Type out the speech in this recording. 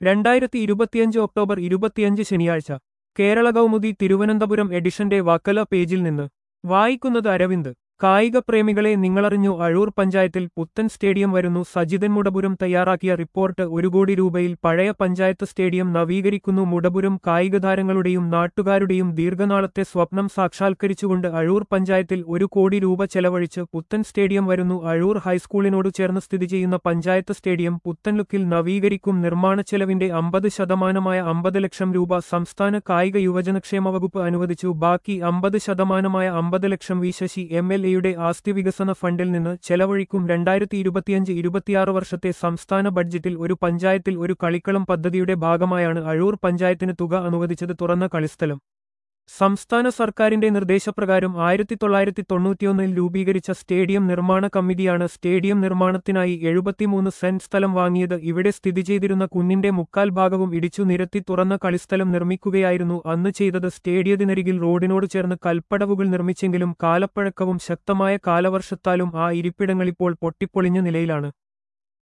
രണ്ടായിരത്തി ഇരുപത്തിയഞ്ച് ഒക്ടോബർ ഇരുപത്തിയഞ്ച് ശനിയാഴ്ച കേരള കൗമുദി തിരുവനന്തപുരം എഡിഷന്റെ വക്കല പേജിൽ നിന്ന് വായിക്കുന്നത് അരവിന്ദ് കായിക പ്രേമികളെ നിങ്ങളറിഞ്ഞു അഴൂർ പഞ്ചായത്തിൽ പുത്തൻ സ്റ്റേഡിയം വരുന്നു സജിതൻ മുടപുരം തയ്യാറാക്കിയ റിപ്പോർട്ട് ഒരു കോടി രൂപയിൽ പഴയ പഞ്ചായത്ത് സ്റ്റേഡിയം നവീകരിക്കുന്നു മുടപുരം കായികതാരങ്ങളുടെയും നാട്ടുകാരുടെയും ദീർഘനാളത്തെ സ്വപ്നം സാക്ഷാത്കരിച്ചുകൊണ്ട് അഴൂർ പഞ്ചായത്തിൽ ഒരു കോടി രൂപ ചെലവഴിച്ച് പുത്തൻ സ്റ്റേഡിയം വരുന്നു അഴൂർ ഹൈസ്കൂളിനോട് ചേർന്ന് സ്ഥിതി ചെയ്യുന്ന പഞ്ചായത്ത് സ്റ്റേഡിയം പുത്തൻ ലുക്കിൽ നവീകരിക്കും നിർമ്മാണ ചെലവിന്റെ അമ്പത് ശതമാനമായ അമ്പത് ലക്ഷം രൂപ സംസ്ഥാന കായിക യുവജനക്ഷേമ വകുപ്പ് അനുവദിച്ചു ബാക്കി അമ്പത് ശതമാനമായ അമ്പത് lakh V Sasi M L എയുടെ ആസ്തി വികസന ഫണ്ടിൽ നിന്ന് ചെലവഴിക്കും രണ്ടായിരത്തി ഇരുപത്തിയഞ്ച് ഇരുപത്തിയാറ് വർഷത്തെ സംസ്ഥാന ബഡ്ജറ്റിൽ ഒരു പഞ്ചായത്തിൽ ഒരു കളിക്കളം പദ്ധതിയുടെ ഭാഗമായാണ് അഴൂർ പഞ്ചായത്തിന് തുക അനുവദിച്ചത് തുറന്ന കളിസ്ഥലം സംസ്ഥാന സർക്കാരിന്റെ നിർദ്ദേശപ്രകാരം ആയിരത്തി തൊള്ളായിരത്തി തൊണ്ണൂറ്റിയൊന്നിൽ രൂപീകരിച്ച സ്റ്റേഡിയം നിർമ്മാണ കമ്മിറ്റിയാണ് സ്റ്റേഡിയം നിർമ്മാണത്തിനായി എഴുപത്തിമൂന്ന് സെന്റ് സ്ഥലം വാങ്ങിയത് ഇവിടെ സ്ഥിതി ചെയ്തിരുന്ന കുന്നിന്റെ മുക്കാൽ ഭാഗവും ഇടിച്ചു നിരത്തി തുറന്ന കളിസ്ഥലം നിർമ്മിക്കുകയായിരുന്നു അന്ന് ചെയ്തത് സ്റ്റേഡിയത്തിനരികിൽ റോഡിനോട് ചേർന്ന് കൽപ്പടവുകൾ നിർമ്മിച്ചെങ്കിലും കാലപ്പഴക്കവും ശക്തമായ കാലവർഷത്താലും ആ ഇരിപ്പിടങ്ങളിപ്പോൾ പൊട്ടിപ്പൊളിഞ്ഞ നിലയിലാണ്